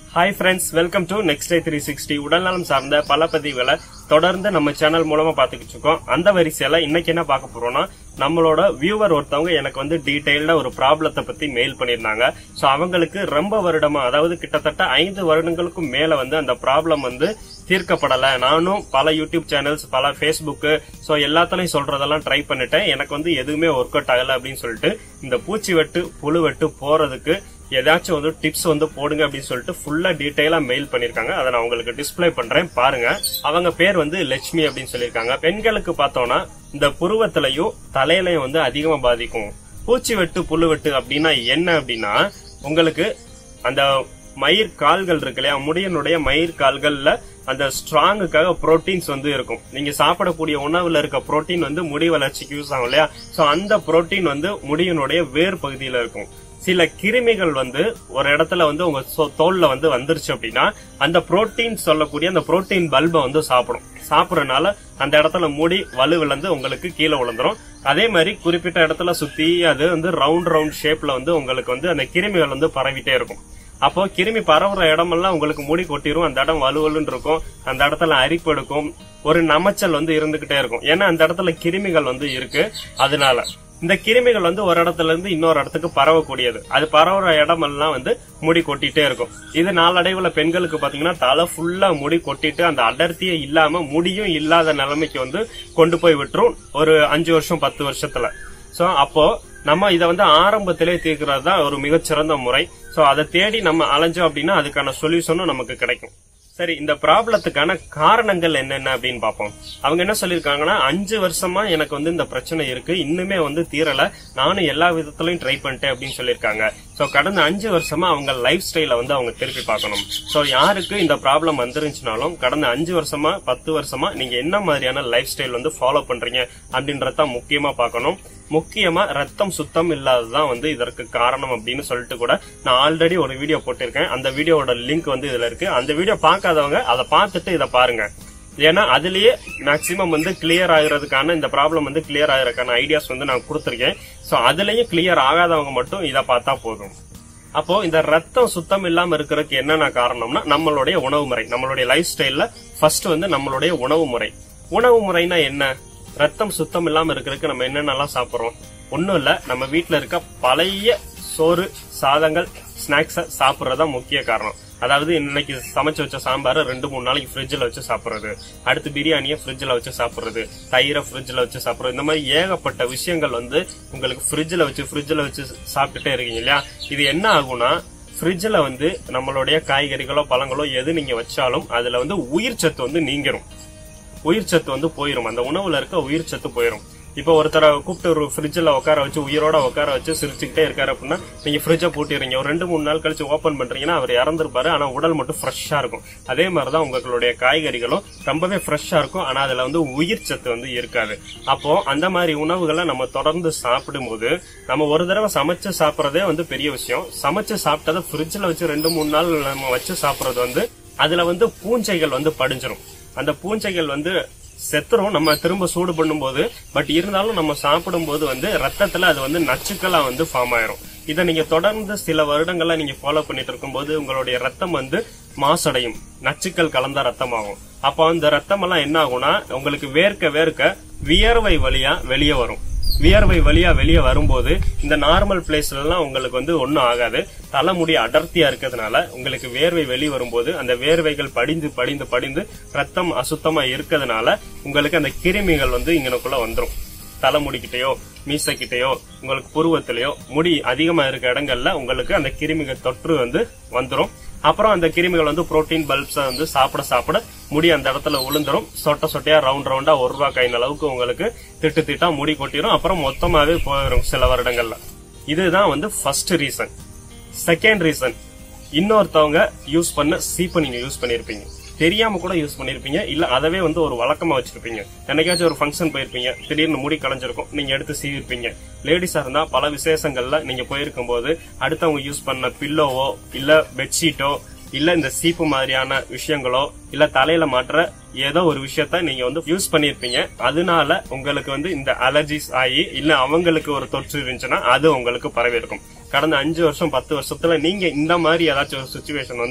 hi friends welcome to next day three sixty உடல்நலம் சார்ந்த பல பதிவுகளை தொடர்ந்து நம்ம சேனல் மூலமா பாத்துக்கிட்டு இருக்கோம் அந்த வரிசையில இன்னைக்கு என்ன பார்க்க போறோம்னா நம்மளோட வியூவர் ஒருத்தவங்க எனக்கு வந்து டீடைல்டா ஒரு ப்ராப்ளத்தை பத்தி மெயில் பண்ணியிருந்தாங்க சோ அவங்களுக்கு ரொம்ப வருடமா அதாவது கிட்டத்தட்ட ஐந்து வருடங்களுக்கும் மேல வந்து அந்த ப்ராப்ளம் வந்து தீர்க்கப்படல நானும் பல யூடியூப் சேனல்ஸ் பல ஃபேஸ்புக் சோ எல்லாத்துலயும் சொல்றதெல்லாம் ட்ரை பண்ணிட்டேன் எனக்கு வந்து எதுவுமே ஒர்க் அவுட் ஆகல அப்படின்னு சொல்லிட்டு இந்த பூச்சி வெட்டு புழு வெட்டு போறதுக்கு ஏதாச்சும் வந்து டிப்ஸ் வந்து போடுங்க அப்படின்னு சொல்லிட்டு ஃபுல்லா டீடைலா மெயில் பண்ணிருக்காங்க அதை நான் உங்களுக்கு டிஸ்ப்ளே பண்றேன் பாருங்க அவங்க பேர் வந்து லட்சுமி அப்படின்னு சொல்லியிருக்காங்க பெண்களுக்கு பார்த்தோம்னா இந்த புருவத்திலையும் தலையிலையும் வந்து அதிகமா பாதிக்கும் பூச்சி வெட்டு புழு வெட்டு அப்படின்னா என்ன அப்படின்னா உங்களுக்கு அந்த மயிர் கால்கள் இருக்கு இல்லையா முடியனுடைய மயிர் கால்கள்ல அந்த ஸ்ட்ராங்குக்காக புரோட்டீன்ஸ் வந்து இருக்கும் நீங்க சாப்பிடக்கூடிய உணவுல இருக்க புரோட்டீன் வந்து முடி வளர்ச்சிக்கு யூஸ் ஆகும் இல்லையா சோ அந்த புரோட்டீன் வந்து முடியினுடைய வேர் பகுதியில இருக்கும் சில கிருமிகள் வந்து ஒரு இடத்துல வந்து உங்க சொ- தோல்ல வந்து வந்துருச்சு அப்படின்னா அந்த புரோட்டீன் சொல்லக்கூடிய அந்த புரோட்டீன் பல்பை வந்து சாப்பிடும் சாப்பிடறதுனால அந்த இடத்துல முடி வலுவிழந்து உங்களுக்கு கீழே விழுந்துரும் அதே மாதிரி குறிப்பிட்ட இடத்துல சுத்தி அது வந்து ரவுண்ட் ரவுண்ட் ஷேப்ல வந்து உங்களுக்கு வந்து அந்த கிருமிகள் வந்து பரவிட்டே இருக்கும் அப்போ கிருமி பரவுற இடமெல்லாம் உங்களுக்கு முடி கொட்டிரும் அந்த இடம் வலுவலுன்னு இருக்கும் அந்த இடத்துல அரிப்பு எடுக்கும் ஒரு நமைச்சல் வந்து இருந்துகிட்டே இருக்கும் ஏன்னா அந்த இடத்துல கிருமிகள் வந்து இருக்கு அதனால இந்த கிருமிகள் வந்து ஒரு இடத்துல இருந்து இன்னொரு இடத்துக்கு பரவக்கூடியது அது பரவுற இடமெல்லாம் வந்து முடி கொட்டிட்டே இருக்கும் இது நாளடைவுல பெண்களுக்கு பாத்தீங்கன்னா தலை ஃபுல்லா முடி கொட்டிட்டு அந்த அடர்த்தியே இல்லாம முடியும் இல்லாத நிலைமைக்கு வந்து கொண்டு போய் விட்டுரும் ஒரு அஞ்சு வருஷம் பத்து வருஷத்துல சோ அப்போ நம்ம இதை வந்து ஆரம்பத்திலே தீர்க்கிறது தான் ஒரு மிகச்சிறந்த முறை சோ அதை தேடி நம்ம அலைஞ்சோம் அப்படின்னா அதுக்கான சொல்யூஷனும் நமக்கு கிடைக்கும் சரி இந்த ப்ராப்ளத்துக்கான காரணங்கள் என்னென்ன அப்படின்னு பார்ப்போம் அவங்க என்ன சொல்லியிருக்காங்கன்னா அஞ்சு வருஷமா எனக்கு வந்து இந்த பிரச்சனை இருக்கு இன்னுமே வந்து தீரல நானும் எல்லா விதத்திலையும் ட்ரை பண்ணிட்டேன் அப்படின்னு சொல்லியிருக்காங்க சோ கடந்த அஞ்சு வருஷமா அவங்க லைஃப் ஸ்டைல வந்து அவங்க திருப்பி பார்க்கணும் சோ யாருக்கு இந்த ப்ராப்ளம் வந்துருந்துச்சுனாலும் கடந்த அஞ்சு வருஷமா பத்து வருஷமா நீங்க என்ன மாதிரியான லைஃப் ஸ்டைல் வந்து ஃபாலோ பண்றீங்க அப்படின்றத முக்கியமா பார்க்கணும் முக்கியமா ரத்தம் சுத்தம் இல்லாததான் வந்து இதற்கு காரணம் அப்படின்னு சொல்லிட்டு கூட நான் ஆல்ரெடி ஒரு வீடியோ போட்டிருக்கேன் அந்த வீடியோவோட லிங்க் வந்து இதுல இருக்கு அந்த வீடியோ பார்க்காதவங்க அதை பார்த்துட்டு இதை பாருங்க ஏன்னா அதுலயே மேக்சிமம் வந்து கிளியர் ஆகுறதுக்கான இந்த ப்ராப்ளம் வந்து கிளியர் ஆகுறதுக்கான ஐடியாஸ் வந்து நான் கொடுத்துருக்கேன் சோ அதுலயும் கிளியர் ஆகாதவங்க மட்டும் இதை பார்த்தா போதும் அப்போ இந்த ரத்தம் சுத்தம் இல்லாம இருக்கிறதுக்கு என்னென்ன காரணம்னா நம்மளுடைய உணவு முறை நம்மளுடைய லைஃப் ஸ்டைல்ல ஃபர்ஸ்ட் வந்து நம்மளுடைய உணவு முறை உணவு முறைனா என்ன ரத்தம் சுத்தம் இல்லாம இருக்கிறதுக்கு நம்ம என்னென்னலாம் சாப்பிடுறோம் ஒண்ணும் இல்ல நம்ம வீட்ல இருக்க பழைய சோறு சாதங்கள் ஸ்நாக்ஸ சாப்பிடுறதா முக்கிய காரணம் அதாவது இன்னைக்கு சமைச்சு வச்ச சாம்பாரை ரெண்டு மூணு நாளைக்கு ஃப்ரிட்ஜில் வச்சு சாப்பிடுறது அடுத்து பிரியாணியை ஃப்ரிட்ஜில் வச்சு சாப்பிடுறது தயிரை ஃப்ரிட்ஜில் வச்சு சாப்பிடுறது இந்த மாதிரி ஏகப்பட்ட விஷயங்கள் வந்து உங்களுக்கு ஃப்ரிட்ஜில் வச்சு ஃப்ரிட்ஜில் வச்சு சாப்பிட்டுட்டே இருக்கீங்க இல்லையா இது என்ன ஆகும்னா ஃப்ரிட்ஜில் வந்து நம்மளுடைய காய்கறிகளோ பழங்களோ எது நீங்க வச்சாலும் அதுல வந்து உயிர் சத்து வந்து நீங்கிரும் உயிர் சத்து வந்து போயிரும் அந்த உணவுல இருக்க உயிர் சத்து போயிரும் இப்போ ஒருத்தரை கூப்பிட்டு ஒரு ஃப்ரிட்ஜில் உட்கார வச்சு உயிரோட உட்கார வச்சு சிரிச்சுக்கிட்டே இருக்காரு அப்படின்னா நீங்க ஃப்ரிட்ஜை பூட்டிடுறீங்க ஒரு ரெண்டு மூணு நாள் கழிச்சு ஓபன் பண்றீங்கன்னா அவர் இறந்துருப்பாரு ஆனா உடல் மட்டும் ஃப்ரெஷ்ஷா இருக்கும் அதே மாதிரிதான் உங்களுடைய காய்கறிகளும் ரொம்பவே ஃப்ரெஷ்ஷா இருக்கும் ஆனா அதுல வந்து உயிர் சத்து வந்து இருக்காது அப்போ அந்த மாதிரி உணவுகளை நம்ம தொடர்ந்து சாப்பிடும்போது நம்ம ஒரு தடவை சமைச்சு சாப்பிடறதே வந்து பெரிய விஷயம் சமைச்சு சாப்பிட்டதை ஃப்ரிட்ஜில் வச்சு ரெண்டு மூணு நாள் நம்ம வச்சு சாப்பிடுறது வந்து அதுல வந்து பூஞ்சைகள் வந்து படிஞ்சிரும் அந்த பூஞ்சைகள் வந்து செத்துரும் நம்ம திரும்ப சூடு பண்ணும்போது பட் இருந்தாலும் நம்ம சாப்பிடும்போது வந்து ரத்தத்துல அது வந்து நச்சுக்களா வந்து ஃபார்ம் ஆயிரும் இதை நீங்க தொடர்ந்து சில வருடங்களா நீங்க ஃபாலோ பண்ணிட்டு இருக்கும்போது உங்களுடைய ரத்தம் வந்து மாசடையும் நச்சுக்கள் கலந்த ரத்தமாகும் அப்போ அந்த ரத்தம் எல்லாம் என்ன ஆகும்னா உங்களுக்கு வேர்க்க வேர்க்க வியர்வை வழியா வெளியே வரும் வியர்வை வழியா வெளியே வரும்போது இந்த நார்மல் பிளேஸ்ல எல்லாம் உங்களுக்கு வந்து ஒன்னும் ஆகாது தலைமுடி அடர்த்தியா இருக்கிறதுனால உங்களுக்கு வேர்வை வெளியே வரும்போது அந்த வேர்வைகள் படிந்து படிந்து படிந்து ரத்தம் அசுத்தமா இருக்கிறதுனால உங்களுக்கு அந்த கிருமிகள் வந்து இங்கனக்குள்ள வந்துரும் தலைமுடிக்கிட்டயோ மீசைக்கிட்டயோ உங்களுக்கு புருவத்திலயோ முடி அதிகமா இருக்க இடங்கள்ல உங்களுக்கு அந்த கிருமிகள் தொற்று வந்து வந்துரும் அப்புறம் அந்த கிருமிகள் வந்து புரோட்டீன் பல்ப்ஸை வந்து சாப்பிட சாப்பிட முடி அந்த இடத்துல விழுந்துரும் சொட்ட சொட்டையா ரவுண்ட் ரவுண்டா ஒரு ரூபா கையின் அளவுக்கு உங்களுக்கு திட்டு திட்டா முடி கொட்டிரும் அப்புறம் மொத்தமாவே போயிடும் சில வருடங்கள்ல இதுதான் வந்து ஃபர்ஸ்ட் ரீசன் செகண்ட் ரீசன் இன்னொருத்தவங்க யூஸ் பண்ண சீப்பை நீங்க யூஸ் பண்ணிருப்பீங்க தெரியாம கூட யூஸ் பண்ணிருப்பீங்க இல்ல அதவே வந்து ஒரு வழக்கமா வச்சிருப்பீங்க என்னைக்காச்சும் ஒரு ஃபங்க்ஷன் போயிருப்பீங்க திடீர்னு முடி களைஞ்சிருக்கும் நீங்க எடுத்து சீவிருப்பீங்க லேடிஸா இருந்தா பல விசேஷங்கள்ல நீங்க போயிருக்கும் போது அடுத்தவங்க யூஸ் பண்ண பில்லோவோ இல்ல பெட்ஷீட்டோ இல்ல இந்த சீப்பு மாதிரியான விஷயங்களோ இல்ல தலையில மாற்ற ஏதோ ஒரு விஷயத்த நீங்க வந்து யூஸ் பண்ணிருப்பீங்க அதனால உங்களுக்கு வந்து இந்த அலர்ஜிஸ் ஆகி இல்ல அவங்களுக்கு ஒரு தொற்று இருந்துச்சுன்னா அது உங்களுக்கு பரவி இருக்கும் கடந்த அஞ்சு வருஷம் பத்து வருஷத்துல நீங்க இந்த மாதிரி ஏதாச்சும் ஒரு சுச்சுவேஷன் வந்து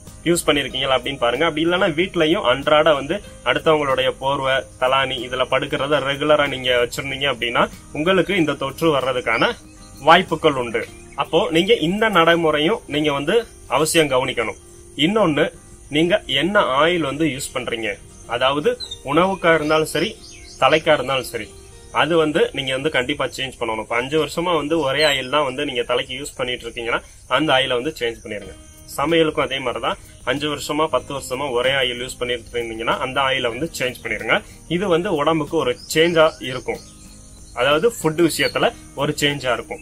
யூஸ் பண்ணிருக்கீங்களா அப்படின்னு பாருங்க அப்படி இல்லைன்னா வீட்லயும் அன்றாட வந்து அடுத்தவங்களுடைய போர்வை தலானி இதுல படுக்கிறத ரெகுலரா நீங்க வச்சிருந்தீங்க அப்படின்னா உங்களுக்கு இந்த தொற்று வர்றதுக்கான வாய்ப்புகள் உண்டு அப்போ நீங்க இந்த நடைமுறையும் நீங்க வந்து அவசியம் கவனிக்கணும் இன்னொன்னு நீங்க என்ன ஆயில் வந்து யூஸ் பண்றீங்க அதாவது உணவுக்கா இருந்தாலும் சரி தலைக்கா இருந்தாலும் சரி அது வந்து நீங்க வந்து கண்டிப்பா சேஞ்ச் பண்ணணும் இப்ப அஞ்சு வருஷமா வந்து ஒரே ஆயில் தான் வந்து நீங்க தலைக்கு யூஸ் பண்ணிட்டு இருக்கீங்கன்னா அந்த ஆயிலை வந்து சேஞ்ச் பண்ணிருங்க சமையலுக்கும் அதே மாதிரிதான் அஞ்சு வருஷமா பத்து வருஷமா ஒரே ஆயில் யூஸ் பண்ணிட்டு இருந்தீங்கன்னா அந்த ஆயிலை வந்து சேஞ்ச் பண்ணிருங்க இது வந்து உடம்புக்கு ஒரு சேஞ்சா இருக்கும் அதாவது ஃபுட் விஷயத்துல ஒரு சேஞ்சா இருக்கும்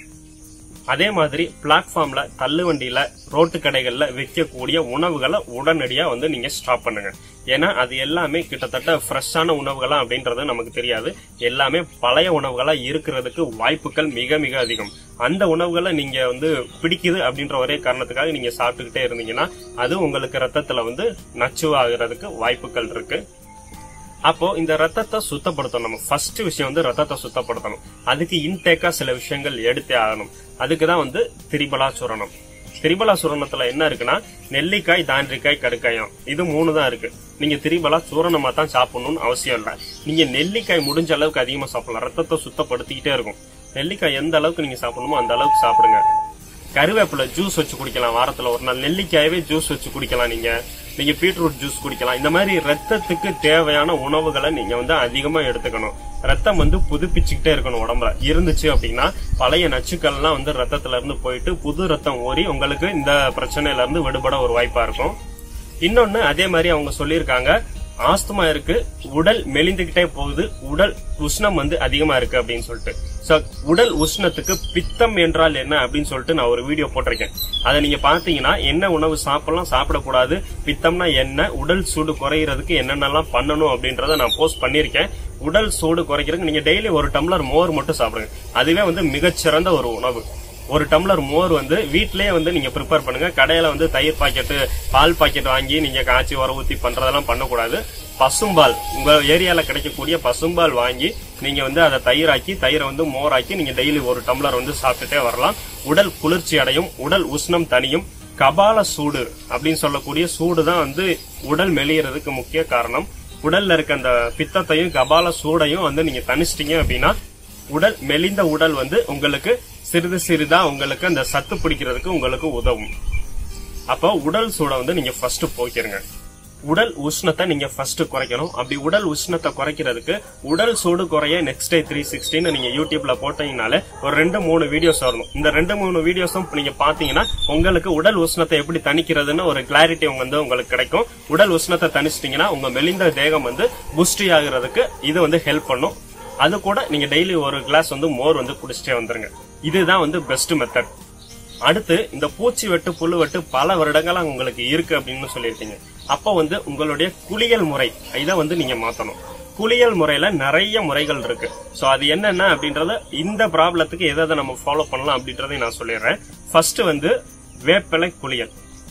அதே மாதிரி பிளாட்ஃபார்ம்ல தள்ளு வண்டியில ரோட்டு கடைகள்ல விற்கக்கூடிய உணவுகளை உடனடியா வந்து நீங்க ஸ்டாப் பண்ணுங்க ஏன்னா அது எல்லாமே கிட்டத்தட்ட ஃப்ரெஷ்ஷான உணவுகளா அப்படின்றது நமக்கு தெரியாது எல்லாமே பழைய உணவுகளா இருக்கிறதுக்கு வாய்ப்புகள் மிக மிக அதிகம் அந்த உணவுகளை நீங்க வந்து பிடிக்குது அப்படின்ற ஒரே காரணத்துக்காக நீங்க சாப்பிட்டுக்கிட்டே இருந்தீங்கன்னா அது உங்களுக்கு ரத்தத்துல வந்து நச்சுவாகிறதுக்கு வாய்ப்புகள் இருக்கு அப்போ இந்த ரத்தத்தை சுத்தப்படுத்தணும் நம்ம ஃபர்ஸ்ட் விஷயம் வந்து ரத்தத்தை சுத்தப்படுத்தணும் அதுக்கு இன்டேக்கா சில விஷயங்கள் எடுத்தே ஆகணும் அதுக்கு தான் வந்து திரிபலா சுரணம் திரிபலா சுரணத்துல என்ன இருக்குன்னா நெல்லிக்காய் தாண்டிக்காய் கடுக்காயம் இது மூணு தான் இருக்கு நீங்க திரிபலா சூரணமா தான் சாப்பிடணும்னு அவசியம் இல்லை நீங்க நெல்லிக்காய் முடிஞ்ச அளவுக்கு அதிகமா சாப்பிடலாம் ரத்தத்தை சுத்தப்படுத்திக்கிட்டே இருக்கும் நெல்லிக்காய் எந்த அளவுக்கு நீங்க சாப்பிடணுமோ அந்த அளவுக்கு சாப்பிடுங்க கருவேப்பிலை ஜூஸ் வச்சு குடிக்கலாம் வாரத்துல ஒரு நாள் நெல்லிக்காயவே ஜூஸ் வச்சு குடிக்கலாம் நீங்க நீங்க பீட்ரூட் ஜூஸ் குடிக்கலாம் இந்த மாதிரி ரத்தத்துக்கு தேவையான உணவுகளை நீங்க வந்து அதிகமா எடுத்துக்கணும் ரத்தம் வந்து புதுப்பிச்சுக்கிட்டே இருக்கணும் உடம்புல இருந்துச்சு அப்படின்னா பழைய நச்சுக்கள்லாம் வந்து ரத்தத்துல இருந்து போயிட்டு புது ரத்தம் ஊறி உங்களுக்கு இந்த பிரச்சனையில இருந்து விடுபட ஒரு வாய்ப்பா இருக்கும் இன்னொன்னு அதே மாதிரி அவங்க சொல்லியிருக்காங்க ஆஸ்துமா இருக்கு உடல் மெலிந்துகிட்டே போகுது உடல் உஷ்ணம் வந்து அதிகமா இருக்கு அப்படின்னு சொல்லிட்டு சோ உடல் உஷ்ணத்துக்கு பித்தம் என்றால் என்ன அப்படின்னு சொல்லிட்டு நான் ஒரு வீடியோ போட்டிருக்கேன் அதை நீங்க பாத்தீங்கன்னா என்ன உணவு சாப்பிடலாம் சாப்பிடக்கூடாது பித்தம்னா என்ன உடல் சூடு குறையிறதுக்கு என்னென்னலாம் பண்ணணும் அப்படின்றத நான் போஸ்ட் பண்ணியிருக்கேன் உடல் சூடு குறைக்கிறதுக்கு நீங்க டெய்லி ஒரு டம்ளர் மோர் மட்டும் சாப்பிடுங்க அதுவே வந்து மிகச்சிறந்த ஒரு உணவு ஒரு டம்ளர் மோர் வந்து வீட்லயே வந்து நீங்க ப்ரிப்பேர் பண்ணுங்க கடையில வந்து தயிர் பாக்கெட்டு பால் பாக்கெட் வாங்கி நீங்க காய்ச்சி உர ஊத்தி பண்றதெல்லாம் பண்ணக்கூடாது பசும்பால் உங்க ஏரியால கிடைக்கக்கூடிய பசும்பால் வாங்கி நீங்க வந்து அதை தயிராக்கி தயிரை வந்து மோராக்கி நீங்க டெய்லி ஒரு டம்ளர் வந்து சாப்பிட்டுட்டே வரலாம் உடல் குளிர்ச்சி அடையும் உடல் உஷ்ணம் தனியும் கபால சூடு அப்படின்னு சொல்லக்கூடிய சூடு தான் வந்து உடல் மெலியறதுக்கு முக்கிய காரணம் உடல்ல இருக்க அந்த பித்தத்தையும் கபால சூடையும் வந்து நீங்க தணிச்சிட்டீங்க அப்படின்னா உடல் மெலிந்த உடல் வந்து உங்களுக்கு சிறிது சிறிதா உங்களுக்கு அந்த சத்து பிடிக்கிறதுக்கு உங்களுக்கு உதவும் அப்போ உடல் சூடை வந்து நீங்க ஃபர்ஸ்ட் போக்கிருங்க உடல் உஷ்ணத்தை நீங்க ஃபர்ஸ்ட் குறைக்கணும் அப்படி உடல் உஷ்ணத்தை குறைக்கிறதுக்கு உடல் சூடு குறைய நெக்ஸ்ட் டே த்ரீ சிக்ஸ்டின்னு நீங்க யூடியூப்ல போட்டீங்கனாலே ஒரு ரெண்டு மூணு வீடியோஸ் வரணும் இந்த ரெண்டு மூணு வீடியோஸும் நீங்க பாத்தீங்கன்னா உங்களுக்கு உடல் உஷ்ணத்தை எப்படி தணிக்கிறதுன்னு ஒரு கிளாரிட்டி வந்து உங்களுக்கு கிடைக்கும் உடல் உஷ்ணத்தை தணிச்சிட்டீங்கன்னா உங்க மெலிந்த தேகம் வந்து புஷ்டி ஆகுறதுக்கு இது வந்து ஹெல்ப் பண்ணும் அது கூட நீங்க டெய்லி ஒரு கிளாஸ் வந்து மோர் வந்து குடிச்சிட்டே வந்துருங்க இதுதான் வந்து பெஸ்ட் மெத்தட் அடுத்து இந்த பூச்சி வெட்டு புழு வெட்டு பல வருடங்களா உங்களுக்கு இருக்கு அப்படின்னு சொல்லியிருக்கீங்க அப்ப வந்து உங்களுடைய குளியல் முறை இதை வந்து நீங்க மாத்தணும் குளியல் முறையில நிறைய முறைகள் இருக்கு சோ அது என்னென்ன அப்படின்றத இந்த ப்ராப்ளத்துக்கு எதை எதை நம்ம ஃபாலோ பண்ணலாம் அப்படின்றதை நான் சொல்லிடுறேன் ஃபர்ஸ்ட் வந்து வேப்பிலை குளியல்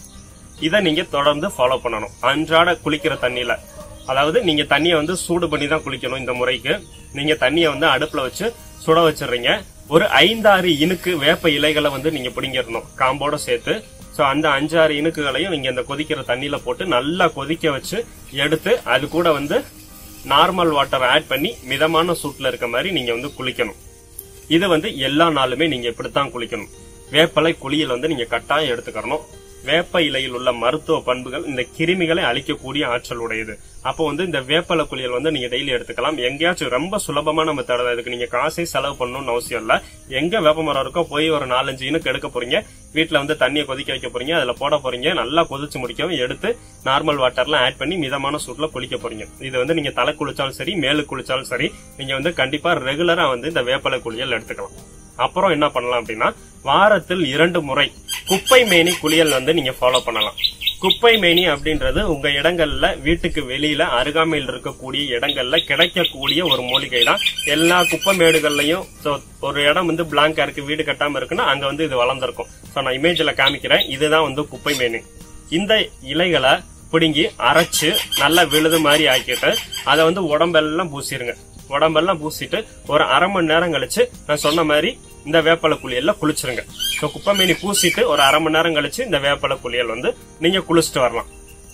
இதை நீங்க தொடர்ந்து ஃபாலோ பண்ணணும் அன்றாட குளிக்கிற தண்ணியில அதாவது நீங்க தண்ணியை வந்து சூடு பண்ணி தான் குளிக்கணும் இந்த முறைக்கு நீங்க தண்ணியை வந்து அடுப்புல வச்சு சுட வச்சிடுறீங்க ஒரு ஐந்தாறு இனுக்கு வேப்ப இலைகளை வந்து நீங்க பிடிங்கிடணும் காம்போட சேர்த்து சோ அந்த அஞ்சாறு இனுக்குகளையும் நீங்க இந்த கொதிக்கிற தண்ணியில போட்டு நல்லா கொதிக்க வச்சு எடுத்து அது கூட வந்து நார்மல் வாட்டர் ஆட் பண்ணி மிதமான சூட்ல இருக்க மாதிரி நீங்க வந்து குளிக்கணும் இது வந்து எல்லா நாளுமே நீங்க இப்படித்தான் குளிக்கணும் வேப்பலை குளியல் வந்து நீங்க கட்டாயம் எடுத்துக்கறணும் வேப்ப இலையில் உள்ள மருத்துவ பண்புகள் இந்த கிருமிகளை அழிக்கக்கூடிய ஆற்றல் உடையது அப்போ வந்து இந்த வேப்பலை குளியல் வந்து நீங்க டெய்லி எடுத்துக்கலாம் எங்கேயாச்சும் ரொம்ப சுலபமான மெத்தட் தான் இதுக்கு நீங்க காசே செலவு பண்ணணும்னு அவசியம் இல்ல எங்க வேப்ப மரம் இருக்கோ போய் ஒரு நாலஞ்சு இனுக்கு எடுக்க போறீங்க வீட்டுல வந்து தண்ணியை கொதிக்க வைக்க போறீங்க அதுல போட போறீங்க நல்லா கொதிச்சு முடிக்கவும் எடுத்து நார்மல் வாட்டர்லாம் ஆட் பண்ணி மிதமான சூட்ல குளிக்க போறீங்க இது வந்து நீங்க தலை குளிச்சாலும் சரி மேலு குளிச்சாலும் சரி நீங்க வந்து கண்டிப்பா ரெகுலரா வந்து இந்த வேப்பலை குளியல் எடுத்துக்கலாம் அப்புறம் என்ன பண்ணலாம் அப்படின்னா வாரத்தில் இரண்டு முறை குப்பை மேனி குளியல் வந்து நீங்க ஃபாலோ பண்ணலாம் குப்பை மேனி அப்படின்றது உங்க இடங்கள்ல வீட்டுக்கு வெளியில அருகாமையில் இருக்கக்கூடிய இடங்கள்ல கிடைக்கக்கூடிய ஒரு மூலிகை தான் எல்லா குப்பை மேடுகள்லயும் so, ஒரு இடம் வந்து பிளாங்கா இருக்கு வீடு கட்டாம இருக்குன்னா அங்க வந்து இது வளர்ந்துருக்கும் சோ நான் இமேஜ்ல காமிக்கிறேன் இதுதான் வந்து குப்பை மேனி இந்த இலைகளை பிடுங்கி அரைச்சு நல்லா விழுது மாதிரி ஆக்கிட்டு அதை வந்து உடம்பெல்லாம் பூசிருங்க உடம்பெல்லாம் பூசிட்டு ஒரு அரை மணி நேரம் கழிச்சு நான் சொன்ன மாதிரி இந்த வேப்பலை குளியல்ல குளிச்சிருங்க ஸோ குப்பைமேனி பூசிட்டு ஒரு அரை மணி நேரம் கழிச்சு இந்த வேப்பலை குளியல் வந்து நீங்க குளிச்சுட்டு வரலாம்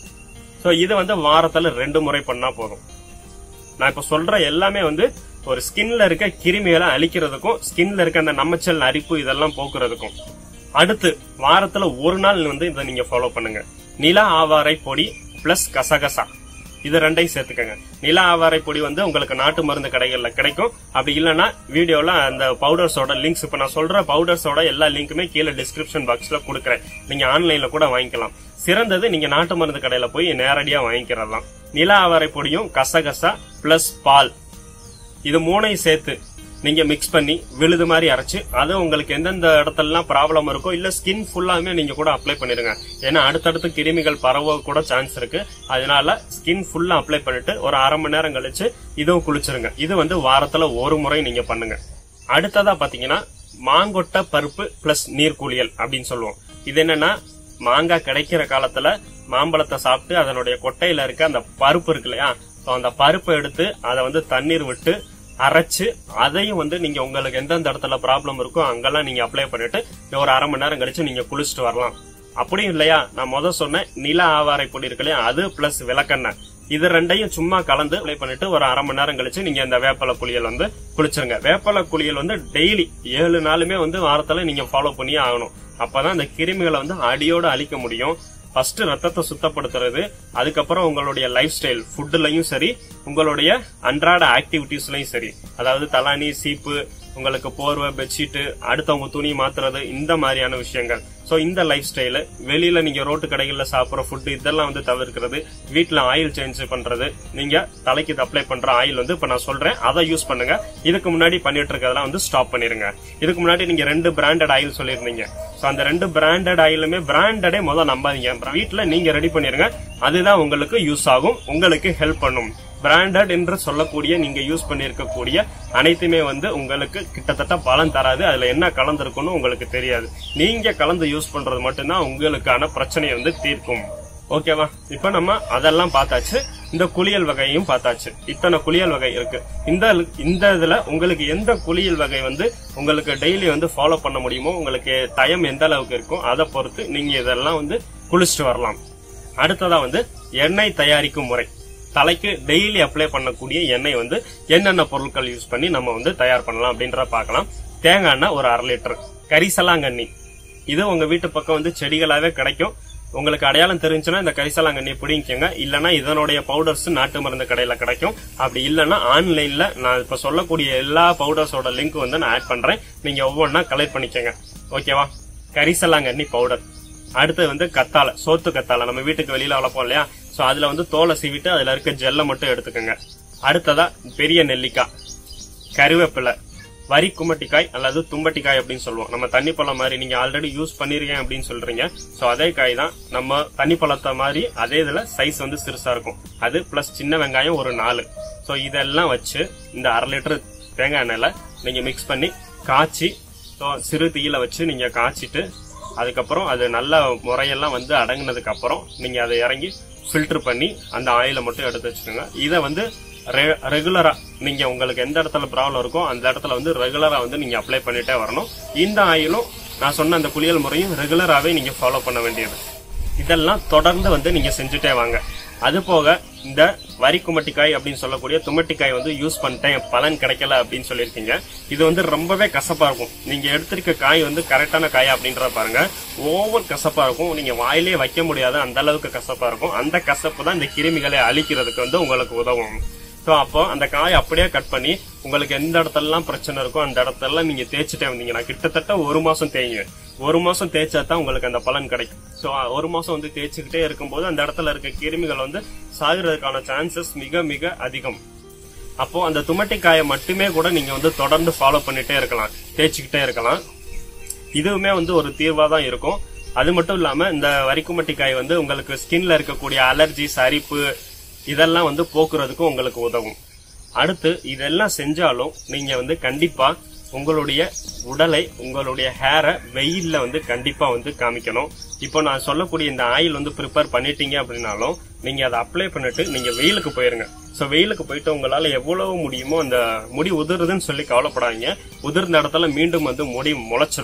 ஸோ இது வந்து வாரத்துல ரெண்டு முறை பண்ணா போதும் நான் இப்ப சொல்ற எல்லாமே வந்து ஒரு ஸ்கின்ல இருக்க கிருமிகளை அழிக்கிறதுக்கும் ஸ்கின்ல இருக்க அந்த நம்மச்சல் அரிப்பு இதெல்லாம் போக்குறதுக்கும் அடுத்து வாரத்துல ஒரு நாள் வந்து இதை நீங்க ஃபாலோ பண்ணுங்க நில ஆவாரை பொடி பிளஸ் கசகசா இது ரெண்டையும் சேர்த்துக்கங்க நில ஆவாரை பொடி வந்து உங்களுக்கு நாட்டு மருந்து கடைகள்ல கிடைக்கும் அப்படி இல்லைன்னா வீடியோல அந்த பவுடர்ஸோட லிங்க்ஸ் இப்ப நான் சொல்ற பவுடர்ஸோட எல்லா லிங்க்குமே கீழே டிஸ்கிரிப்ஷன் பாக்ஸ்ல கொடுக்குறேன் நீங்க ஆன்லைன்ல கூட வாங்கிக்கலாம் சிறந்தது நீங்க நாட்டு மருந்து கடையில போய் நேரடியா வாங்கிக்கிறலாம் நில ஆவாரை பொடியும் கசகசா பிளஸ் பால் இது மூணையும் சேர்த்து நீங்க மிக்ஸ் பண்ணி விழுது மாதிரி அரைச்சு அது உங்களுக்கு எந்தெந்த இடத்துலலாம் ப்ராப்ளம் இருக்கோ இல்ல ஸ்கின் ஃபுல்லாமே நீங்க கூட அப்ளை பண்ணிருங்க ஏன்னா அடுத்தடுத்து கிருமிகள் பரவ கூட சான்ஸ் இருக்கு அதனால ஸ்கின் ஃபுல்லா அப்ளை பண்ணிட்டு ஒரு அரை மணி நேரம் கழிச்சு இதுவும் குளிச்சிருங்க இது வந்து வாரத்துல ஒரு முறை நீங்க பண்ணுங்க அடுத்ததா பாத்தீங்கன்னா மாங்கொட்டை பருப்பு பிளஸ் நீர் குளியல் அப்படின்னு சொல்லுவோம் இது என்னன்னா மாங்காய் கிடைக்கிற காலத்துல மாம்பழத்தை சாப்பிட்டு அதனுடைய கொட்டையில இருக்க அந்த பருப்பு இருக்கு இல்லையா So, அந்த பருப்பை எடுத்து அதை வந்து தண்ணீர் விட்டு அரைச்சு அதையும் வந்து நீங்க உங்களுக்கு எந்தெந்த இடத்துல ப்ராப்ளம் இருக்கோ அங்கெல்லாம் நீங்க அப்ளை பண்ணிட்டு ஒரு அரை மணி நேரம் கழிச்சு நீங்க குளிச்சுட்டு வரலாம் அப்படியும் இல்லையா நான் முத சொன்ன நில ஆவாரை பொடி இருக்கு இல்லையா அது பிளஸ் விளக்கெண்ணெய் இது ரெண்டையும் சும்மா கலந்து அப்ளை பண்ணிட்டு ஒரு அரை மணி நேரம் கழிச்சு நீங்க இந்த வேப்பலை குளியல் வந்து குளிச்சிருங்க வேப்பலை குளியல் வந்து டெய்லி ஏழு நாளுமே வந்து வாரத்துல நீங்க ஃபாலோ பண்ணியே ஆகணும் அப்பதான் அந்த கிருமிகளை வந்து அடியோட அழிக்க முடியும் ஃபர்ஸ்ட் ரத்தத்தை சுத்தப்படுத்துறது அதுக்கப்புறம் உங்களுடைய லைஃப் ஸ்டைல் ஃபுட்டுலயும் சரி உங்களுடைய அன்றாட ஆக்டிவிட்டிஸ்லயும் சரி அதாவது தலானி சீப்பு உங்களுக்கு போர்வை பெட்ஷீட் அடுத்தவங்க துணி மாத்துறது இந்த மாதிரியான விஷயங்கள் சோ இந்த லைஃப் ஸ்டைலு வெளியில நீங்க ரோட்டு கடைகள்ல சாப்பிடுற ஃபுட் இதெல்லாம் வந்து தவிர்க்கிறது வீட்ல ஆயில் சேஞ்ச் பண்றது நீங்க தலைக்கு அப்ளை பண்ற ஆயில் வந்து இப்ப நான் சொல்றேன் அதை யூஸ் பண்ணுங்க இதுக்கு முன்னாடி பண்ணிட்டு இருக்கதெல்லாம் வந்து ஸ்டாப் பண்ணிருங்க இதுக்கு முன்னாடி நீங்க ரெண்டு பிராண்டட் ஆயில் சொல்லியிருந்தீங்க சோ அந்த ரெண்டு பிராண்டட் ஆயிலுமே பிராண்டடே முதல் நம்பாதீங்க வீட்ல நீங்க ரெடி பண்ணிருங்க அதுதான் உங்களுக்கு யூஸ் ஆகும் உங்களுக்கு ஹெல்ப் பண்ணும் பிராண்டட் என்று சொல்லக்கூடிய நீங்க யூஸ் பண்ணிருக்கக்கூடிய அனைத்துமே வந்து உங்களுக்கு கிட்டத்தட்ட பலன் தராது அதுல என்ன கலந்துருக்குன்னு உங்களுக்கு தெரியாது நீங்க கலந்து யூஸ் பண்றது மட்டும்தான் உங்களுக்கான பிரச்சனையை வந்து தீர்க்கும் ஓகேவா இப்ப நம்ம அதெல்லாம் பார்த்தாச்சு இந்த குளியல் வகையும் பார்த்தாச்சு இத்தனை குளியல் வகை இருக்கு இந்த இந்த இதுல உங்களுக்கு எந்த குளியல் வகை வந்து உங்களுக்கு டெய்லி வந்து ஃபாலோ பண்ண முடியுமோ உங்களுக்கு டைம் எந்த அளவுக்கு இருக்கும் அதை பொறுத்து நீங்க இதெல்லாம் வந்து குளிச்சுட்டு வரலாம் அடுத்ததா வந்து எண்ணெய் தயாரிக்கும் முறை தலைக்கு டெய்லி அப்ளை பண்ணக்கூடிய எண்ணெய் வந்து என்னென்ன பொருட்கள் யூஸ் பண்ணி நம்ம வந்து தயார் பண்ணலாம் அப்படின்றத பார்க்கலாம் தேங்காய் எண்ணெய் ஒரு அரை லிட்டர் கரிசலாங்கண்ணி இது உங்க வீட்டு பக்கம் வந்து செடிகளாவே கிடைக்கும் உங்களுக்கு அடையாளம் தெரிஞ்சுன்னா இந்த கரிசலாங்கண்ணி பிடிங்கிக்கங்க இல்லைன்னா இதனுடைய பவுடர்ஸ் நாட்டு மருந்து கடையில கிடைக்கும் அப்படி இல்லைன்னா ஆன்லைன்ல நான் இப்ப சொல்லக்கூடிய எல்லா பவுடர்ஸோட லிங்க் வந்து நான் ஆட் பண்றேன் நீங்க ஒவ்வொன்றா கலெக்ட் பண்ணிக்கங்க ஓகேவா கரிசலாங்கண்ணி பவுடர் அடுத்து வந்து கத்தாழை சோத்து கத்தாழை நம்ம வீட்டுக்கு வெளியில வளர்ப்போம் இல்லையா சோ அதுல வந்து தோலை சீவிட்டு அதுல இருக்க ஜெல்லை மட்டும் எடுத்துக்கோங்க அடுத்ததா பெரிய நெல்லிக்காய் கருவேப்பிலை வரி குமட்டிக்காய் அல்லது தும்பட்டிக்காய் அப்படின்னு சொல்லுவோம் நம்ம தண்ணி பழம் மாதிரி நீங்க ஆல்ரெடி யூஸ் பண்ணிருக்கேன் அப்படின்னு சொல்றீங்க சோ அதே காய் தான் நம்ம தண்ணி பழத்தை மாதிரி அதே இதுல சைஸ் வந்து சிறுசா இருக்கும் அது பிளஸ் சின்ன வெங்காயம் ஒரு நாலு சோ இதெல்லாம் வச்சு இந்த அரை லிட்டர் தேங்காய் எண்ணெயில நீங்க மிக்ஸ் பண்ணி காய்ச்சி so சிறு தீயில வச்சு நீங்க காய்ச்சிட்டு அதுக்கப்புறம் அது நல்ல முறையெல்லாம் வந்து அடங்குனதுக்கு அப்புறம் நீங்க அதை இறங்கி ஃபில்டர் பண்ணி அந்த ஆயிலை மட்டும் எடுத்து வச்சுக்கோங்க இதை வந்து ரெகுலரா நீங்க உங்களுக்கு எந்த இடத்துல ப்ராப்ளம் இருக்கோ அந்த இடத்துல வந்து ரெகுலரா வந்து நீங்க அப்ளை பண்ணிட்டே வரணும் இந்த ஆயிலும் நான் சொன்ன அந்த குளியல் முறையும் ரெகுலராகவே நீங்க ஃபாலோ பண்ண வேண்டியது இதெல்லாம் தொடர்ந்து வந்து நீங்க செஞ்சுட்டே வாங்க அது போக இந்த வரி குமட்டிக்காய் அப்படின்னு சொல்லக்கூடிய துமட்டிக்காய் வந்து யூஸ் பண்ணிட்டேன் பலன் கிடைக்கல அப்படின்னு சொல்லியிருக்கீங்க இது வந்து ரொம்பவே கசப்பா இருக்கும் நீங்க எடுத்திருக்க காய் வந்து கரெக்டான காய் அப்படின்றத பாருங்க ஓவர் கசப்பா இருக்கும் நீங்க வாயிலே வைக்க முடியாத அந்த அளவுக்கு கசப்பா இருக்கும் அந்த கசப்பு தான் இந்த கிருமிகளை அழிக்கிறதுக்கு வந்து உங்களுக்கு உதவும் ஸோ அப்போ அந்த காயை அப்படியே கட் பண்ணி உங்களுக்கு எந்த இடத்துலலாம் பிரச்சனை இருக்கோ அந்த இடத்தெல்லாம் நீங்க தேய்ச்சிட்டே வந்தீங்கன்னா கிட்டத்தட்ட ஒரு மாசம் தேய்ங்க ஒரு மாசம் தேய்ச்சா தான் உங்களுக்கு அந்த பலன் கிடைக்கும் ஸோ ஒரு மாசம் வந்து தேய்ச்சிக்கிட்டே இருக்கும்போது அந்த இடத்துல இருக்க கிருமிகள் வந்து சாகுறதுக்கான சான்சஸ் மிக மிக அதிகம் அப்போ அந்த துமட்டிக்காயை மட்டுமே கூட நீங்க வந்து தொடர்ந்து ஃபாலோ பண்ணிட்டே இருக்கலாம் தேய்ச்சிக்கிட்டே இருக்கலாம் இதுவுமே வந்து ஒரு தீர்வா தான் இருக்கும் அது மட்டும் இல்லாம இந்த வரிக்குமட்டிக்காய் வந்து உங்களுக்கு ஸ்கின்ல இருக்கக்கூடிய அலர்ஜிஸ் அரிப்பு இதெல்லாம் வந்து போக்குறதுக்கும் உங்களுக்கு உதவும் அடுத்து இதெல்லாம் செஞ்சாலும் நீங்க வந்து கண்டிப்பா உங்களுடைய உடலை உங்களுடைய ஹேரை வெயில்ல வந்து கண்டிப்பா வந்து காமிக்கணும் இப்போ நான் சொல்லக்கூடிய இந்த ஆயில் வந்து ப்ரிப்பேர் பண்ணிட்டீங்க அப்படின்னாலும் நீங்க அதை அப்ளை பண்ணிட்டு நீங்க வெயிலுக்கு போயிருங்க ஸோ வெயிலுக்கு போயிட்டு உங்களால எவ்வளவு முடியுமோ அந்த முடி உதிருதுன்னு சொல்லி கவலைப்படாதீங்க உதிர்ந்த இடத்துல மீண்டும் வந்து முடி முளைச்சிரும்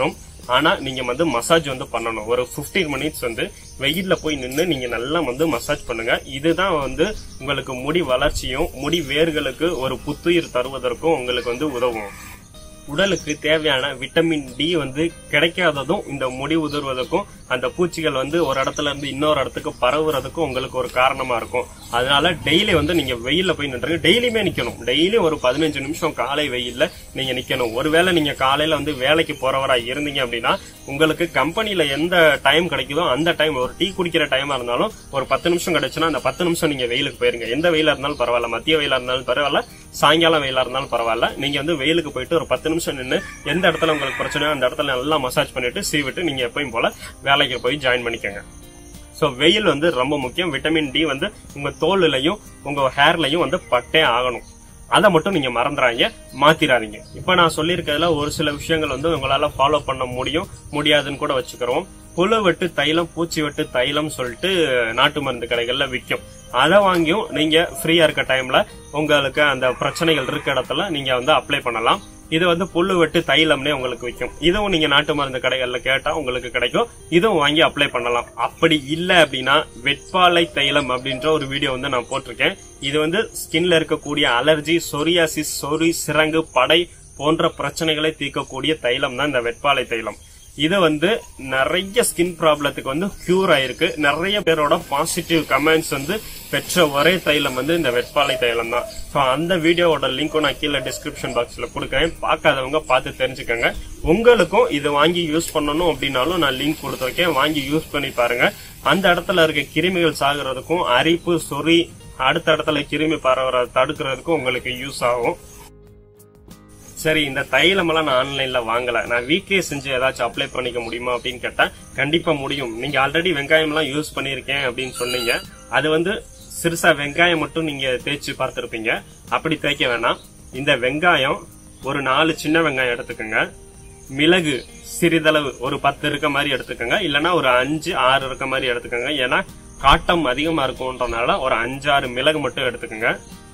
ஆனா நீங்க வந்து மசாஜ் வந்து பண்ணணும் ஒரு 15 மினிட்ஸ் வந்து வெயில்ல போய் நின்று நீங்க நல்லா வந்து மசாஜ் பண்ணுங்க இதுதான் வந்து உங்களுக்கு முடி வளர்ச்சியும் முடி வேர்களுக்கு ஒரு புத்துயிர் தருவதற்கும் உங்களுக்கு வந்து உதவும் உடலுக்கு தேவையான விட்டமின் டி வந்து கிடைக்காததும் இந்த முடி உதிர்வதற்கும் அந்த பூச்சிகள் வந்து ஒரு இடத்துல இருந்து இன்னொரு இடத்துக்கு பரவுறதுக்கும் உங்களுக்கு ஒரு காரணமா இருக்கும் அதனால டெய்லி வந்து நீங்க வெயில்ல போய் நின்றுங்க டெய்லியுமே நிக்கணும் டெய்லி ஒரு பதினஞ்சு நிமிஷம் காலை வெயில்ல நீங்க நிக்கணும் ஒருவேளை நீங்க காலையில வந்து வேலைக்கு போறவரா இருந்தீங்க அப்படின்னா உங்களுக்கு கம்பெனில எந்த டைம் கிடைக்குதோ அந்த டைம் ஒரு டீ குடிக்கிற டைமா இருந்தாலும் ஒரு பத்து நிமிஷம் கிடைச்சுன்னா அந்த பத்து நிமிஷம் நீங்க வெயிலுக்கு போயிருங்க எந்த வெயிலா இருந்தாலும் பரவாயில்ல மத்திய வெயிலா இருந்தாலும் பரவாயில்ல சாயங்காலம் வெயிலா இருந்தாலும் பரவாயில்ல நீங்க வந்து வெயிலுக்கு போயிட்டு ஒரு பத்து நிமிஷம் நின்று எந்த இடத்துல உங்களுக்கு பிரச்சனையோ அந்த இடத்துல நல்லா மசாஜ் பண்ணிட்டு சீவிட்டு நீங்க எப்பயும் போல வேலைக்கு போய் ஜாயின் பண்ணிக்கோங்க சோ வெயில் வந்து ரொம்ப முக்கியம் விட்டமின் டி வந்து உங்க தோல்லையும் உங்க ஹேர்லயும் வந்து பட்டே ஆகணும் அதை மட்டும் நீங்க மறந்துறாங்க மாத்திராதீங்க இப்ப நான் சொல்லியிருக்கிறதுல ஒரு சில விஷயங்கள் வந்து உங்களால ஃபாலோ பண்ண முடியும் முடியாதுன்னு கூட வச்சுக்கிறோம் புழு வெட்டு தைலம் பூச்சி வெட்டு தைலம் சொல்லிட்டு நாட்டு மருந்து கடைகள்ல விற்கும் அதை வாங்கியும் நீங்க ஃப்ரீயா இருக்க டைம்ல உங்களுக்கு அந்த பிரச்சனைகள் இருக்க இடத்துல நீங்க வந்து அப்ளை பண்ணலாம் இது வந்து புல்லு வெட்டு தைலம்னே உங்களுக்கு விற்கும் இதுவும் நீங்க நாட்டு மருந்து கடைகள்ல கேட்டா உங்களுக்கு கிடைக்கும் இதுவும் வாங்கி அப்ளை பண்ணலாம் அப்படி இல்ல அப்படின்னா வெட்பாலை தைலம் அப்படின்ற ஒரு வீடியோ வந்து நான் போட்டிருக்கேன் இது வந்து ஸ்கின்ல இருக்கக்கூடிய அலர்ஜி சொரியாசிஸ் சொறி சிறங்கு படை போன்ற பிரச்சனைகளை தீர்க்கக்கூடிய தைலம் தான் இந்த வெட்பாலை தைலம் இது வந்து நிறைய ஸ்கின் ப்ராப்ளத்துக்கு வந்து கியூர் ஆயிருக்கு நிறைய பேரோட பாசிட்டிவ் கமெண்ட்ஸ் வந்து பெற்ற ஒரே தைலம் வந்து இந்த வெட்பாலை தைலம் தான் ஸோ அந்த வீடியோவோட லிங்க்கும் நான் கீழே டிஸ்கிரிப்ஷன் பாக்ஸ்ல கொடுக்குறேன் பார்க்காதவங்க பார்த்து தெரிஞ்சுக்கோங்க உங்களுக்கும் இது வாங்கி யூஸ் பண்ணணும் அப்படின்னாலும் நான் லிங்க் கொடுத்துருக்கேன் வாங்கி யூஸ் பண்ணி பாருங்க அந்த இடத்துல இருக்க கிருமிகள் சாகுறதுக்கும் அரிப்பு சொறி அடுத்த இடத்துல கிருமி பரவுற தடுக்கிறதுக்கும் உங்களுக்கு யூஸ் ஆகும் சரி இந்த தைலம் எல்லாம் நான் ஆன்லைன்ல வாங்கல நான் வீட்லயே செஞ்சு ஏதாச்சும் அப்ளை பண்ணிக்க முடியுமா அப்படின்னு கேட்டா கண்டிப்பா முடியும் நீங்க ஆல்ரெடி வெங்காயம் எல்லாம் யூஸ் பண்ணிருக்கேன் அப்படின்னு சொன்னீங்க அது வந்து சிறுசா வெங்காயம் மட்டும் நீங்க தேய்ச்சி பார்த்திருப்பீங்க அப்படி தேய்க்க வேணாம் இந்த வெங்காயம் ஒரு நாலு சின்ன வெங்காயம் எடுத்துக்கோங்க மிளகு சிறிதளவு ஒரு பத்து இருக்க மாதிரி எடுத்துக்கோங்க இல்லனா ஒரு அஞ்சு ஆறு இருக்க மாதிரி எடுத்துக்கோங்க ஏன்னா காட்டம் அதிகமா இருக்கும்ன்றனால ஒரு அஞ்சாறு மிளகு மட்டும் எடுத்துக்கோங்க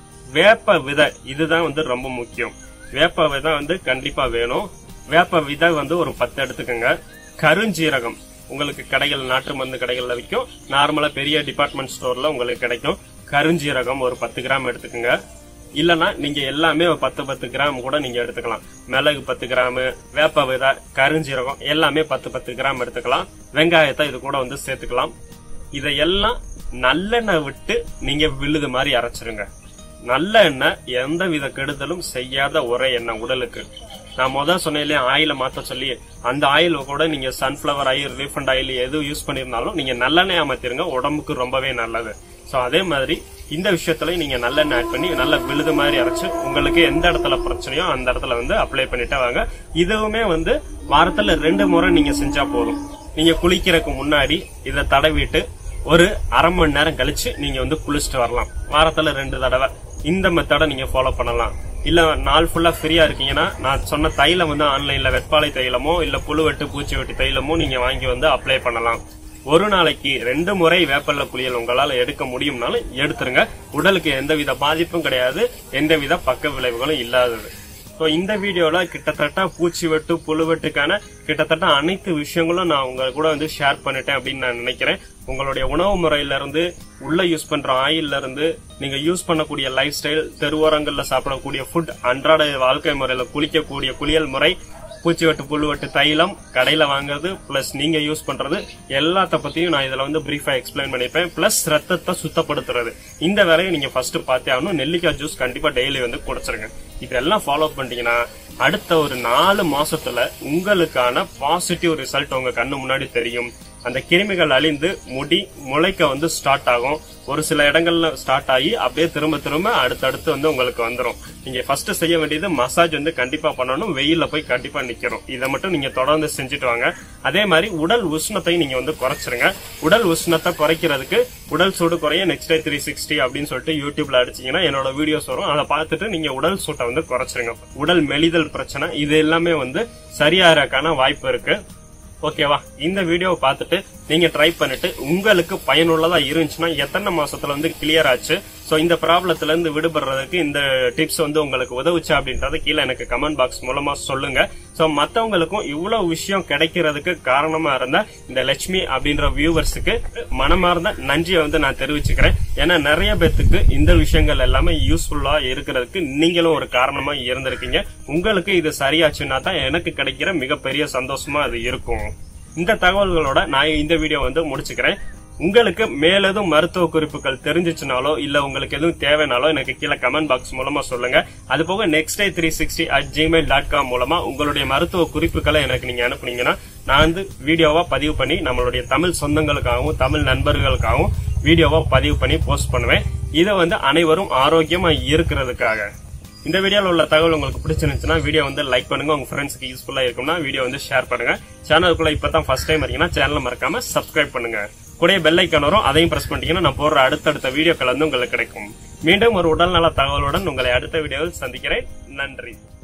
வேப்ப விதை இதுதான் வந்து ரொம்ப முக்கியம் வேப்ப விதை வந்து கண்டிப்பா வேணும் வேப்ப விதை வந்து ஒரு பத்து எடுத்துக்கோங்க கருஞ்சீரகம் உங்களுக்கு கடைகள் நாட்டு மருந்து கடைகள்ல விற்கும் நார்மலா பெரிய டிபார்ட்மெண்ட் ஸ்டோர்ல உங்களுக்கு கிடைக்கும் கருஞ்சீரகம் ஒரு பத்து கிராம் எடுத்துக்கோங்க இல்லனா நீங்க எல்லாமே ஒரு பத்து பத்து கிராம் கூட நீங்க எடுத்துக்கலாம் மிளகு பத்து கிராம் வேப்ப விதை கருஞ்சீரகம் எல்லாமே பத்து பத்து கிராம் எடுத்துக்கலாம் வெங்காயத்தை இது கூட வந்து சேர்த்துக்கலாம் இதையெல்லாம் நல்லெண்ணெய் விட்டு நீங்க விழுது மாதிரி அரைச்சிருங்க நல்ல எண்ணெய் எந்த வித கெடுதலும் செய்யாத ஒரே எண்ணெய் உடலுக்கு நான் முதல் சொன்னேன் ஆயில மாத்த சொல்லி அந்த ஆயில் கூட நீங்க சன்ஃபிளவர் ஆயில் ரீஃபண்ட் ஆயில் எது யூஸ் பண்ணிருந்தாலும் நீங்க நல்லெண்ணெய் மாத்திருங்க உடம்புக்கு ரொம்பவே நல்லது சோ அதே மாதிரி இந்த விஷயத்துல நீங்க நல்லெண்ணெய் ஆட் பண்ணி நல்ல விழுது மாதிரி அரைச்சு உங்களுக்கு எந்த இடத்துல பிரச்சனையோ அந்த இடத்துல வந்து அப்ளை பண்ணிட்டு வாங்க இதுவுமே வந்து வாரத்துல ரெண்டு முறை நீங்க செஞ்சா போதும் நீங்க குளிக்கிறதுக்கு முன்னாடி இதை தடவிட்டு ஒரு அரை மணி நேரம் கழிச்சு நீங்க வந்து குளிச்சுட்டு வரலாம் வாரத்துல ரெண்டு தடவை இந்த மெத்தடை நீங்க ஃபாலோ பண்ணலாம் இல்ல நாள் ஃபுல்லா ஃப்ரீயா இருக்கீங்கன்னா நான் சொன்ன தைலம் வந்து ஆன்லைன்ல வெட்பாலை தைலமோ இல்ல புழு வெட்டு பூச்சி வெட்டு தைலமோ நீங்க வாங்கி வந்து அப்ளை பண்ணலாம் ஒரு நாளைக்கு ரெண்டு முறை வேப்பல்ல குளியல் உங்களால எடுக்க முடியும்னாலும் எடுத்துருங்க உடலுக்கு எந்தவித பாதிப்பும் கிடையாது எந்தவித பக்க விளைவுகளும் இல்லாதது ஸோ இந்த வீடியோல கிட்டத்தட்ட பூச்சி வெட்டு புழு வெட்டுக்கான கிட்டத்தட்ட அனைத்து விஷயங்களும் நான் உங்க கூட வந்து ஷேர் பண்ணிட்டேன் அப்படின்னு நான் நினைக்கிறேன் உங்களுடைய உணவு முறையில இருந்து உள்ள யூஸ் பண்ற ஆயில்ல இருந்து நீங்க யூஸ் பண்ணக்கூடிய லைஃப் ஸ்டைல் தெருவோரங்கள்ல சாப்பிடக்கூடிய ஃபுட் அன்றாட வாழ்க்கை முறையில குளிக்கக்கூடிய குளியல் முறை பூச்சி வெட்டு புழு வெட்டு தைலம் கடையில வாங்குறது பிளஸ் நீங்க யூஸ் பண்றது எல்லாத்த பத்தியும் நான் இதுல வந்து பிரீஃபா எக்ஸ்பிளைன் பண்ணிருப்பேன் பிளஸ் ரத்தத்தை சுத்தப்படுத்துறது இந்த வேலையை நீங்க ஃபர்ஸ்ட் பார்த்தே ஆகணும் நெல்லிக்காய் ஜூஸ் கண்டிப்பா டெய்லி வந்து குடிச்சிருங்க இதெல்லாம் ஃபாலோ பண்ணிட்டீங்கன்னா அடுத்த ஒரு நாலு மாசத்துல உங்களுக்கான பாசிட்டிவ் ரிசல்ட் உங்க கண்ணு முன்னாடி தெரியும் அந்த கிருமிகள் அழிந்து முடி முளைக்க வந்து ஸ்டார்ட் ஆகும் ஒரு சில இடங்கள்ல ஸ்டார்ட் ஆகி அப்படியே திரும்ப திரும்ப அடுத்தடுத்து வந்து உங்களுக்கு வந்துடும் நீங்க ஃபர்ஸ்ட் செய்ய வேண்டியது மசாஜ் வந்து கண்டிப்பா பண்ணணும் வெயில்ல போய் கண்டிப்பா நிக்கணும் இதை மட்டும் நீங்க தொடர்ந்து செஞ்சுட்டு வாங்க அதே மாதிரி உடல் உஷ்ணத்தை நீங்க வந்து குறைச்சிருங்க உடல் உஷ்ணத்தை குறைக்கிறதுக்கு உடல் சூடு குறைய நெக்ஸ்ட் டே த்ரீ சிக்ஸ்டி அப்படின்னு சொல்லிட்டு யூடியூப்ல அடிச்சீங்கன்னா என்னோட வீடியோஸ் வரும் அதை பார்த்துட்டு நீங்க உடல் சூட்டை வந்து குறைச்சிருங்க உடல் மெலிதல் பிரச்சனை இது எல்லாமே வந்து சரியாகிறதுக்கான வாய்ப்பு இருக்கு ஓகேவா இந்த வீடியோவை பார்த்துட்டு நீங்க ட்ரை பண்ணிட்டு உங்களுக்கு பயனுள்ளதா இருந்துச்சுன்னா எத்தனை மாசத்துல வந்து கிளியர் ஆச்சு சோ இந்த ப்ராப்ளத்துல இருந்து விடுபடுறதுக்கு இந்த டிப்ஸ் வந்து உங்களுக்கு உதவுச்சு அப்படின்றத கீழே எனக்கு கமெண்ட் பாக்ஸ் மூலமா சொல்லுங்க சோ மத்தவங்களுக்கும் இவ்வளவு விஷயம் கிடைக்கிறதுக்கு காரணமா இருந்த இந்த லட்சுமி அப்படின்ற வியூவர்ஸுக்கு மனமார்ந்த நன்றியை வந்து நான் தெரிவிச்சுக்கிறேன் ஏன்னா நிறைய பேத்துக்கு இந்த விஷயங்கள் எல்லாமே யூஸ்ஃபுல்லா இருக்கிறதுக்கு நீங்களும் ஒரு காரணமா இருந்திருக்கீங்க உங்களுக்கு இது சரியாச்சுன்னா தான் எனக்கு கிடைக்கிற மிகப்பெரிய சந்தோஷமா அது இருக்கும் இந்த தகவல்களோட நான் இந்த வீடியோ வந்து முடிச்சுக்கிறேன் உங்களுக்கு மேலெதும் மருத்துவ குறிப்புகள் தெரிஞ்சிச்சுனாலோ இல்ல உங்களுக்கு எதுவும் தேவைனாலோ எனக்கு கீழே கமெண்ட் பாக்ஸ் மூலமா சொல்லுங்க அது போக next day three sixty at Gmail dot com மூலமா உங்களுடைய மருத்துவ குறிப்புகளை எனக்கு நீங்க அனுப்புனீங்கன்னா நான் வந்து வீடியோவா பதிவு பண்ணி நம்மளுடைய தமிழ் சொந்தங்களுக்காகவும் தமிழ் நண்பர்களுக்காகவும் வீடியோவா பதிவு பண்ணி போஸ்ட் பண்ணுவேன் இதை வந்து அனைவரும் ஆரோக்கியமா இருக்கிறதுக்காக இந்த வீடியோல உள்ள தகவல் உங்களுக்கு பிடிச்சிருந்துச்சுன்னா வீடியோ வந்து லைக் பண்ணுங்க உங்க ஃப்ரெண்ட்ஸ்க்கு யூஸ்ஃபுல்லா இருக்கும்னா வீடியோ வந்து ஷேர் பண்ணுங்க சேனலுக்குள்ள இப்பதான் ஃபர்ஸ்ட் டைம் இருக்கீங்கன்னா சேனலை மறக்காம சப்ஸ்கிரைப் பண்ணுங்க கூடயே பெல் ஐக்கான் வரும் அதையும் பிரஸ் பண்ணிட்டீங்கன்னா நான் போடுற அடுத்தடுத்த வீடியோக்கள் வந்து உங்களுக்கு கிடைக்கும் மீண்டும் ஒரு உடல்நல தகவலுடன் உங்களை அடுத்த வீடியோவில் சந்திக்கிறேன் நன்றி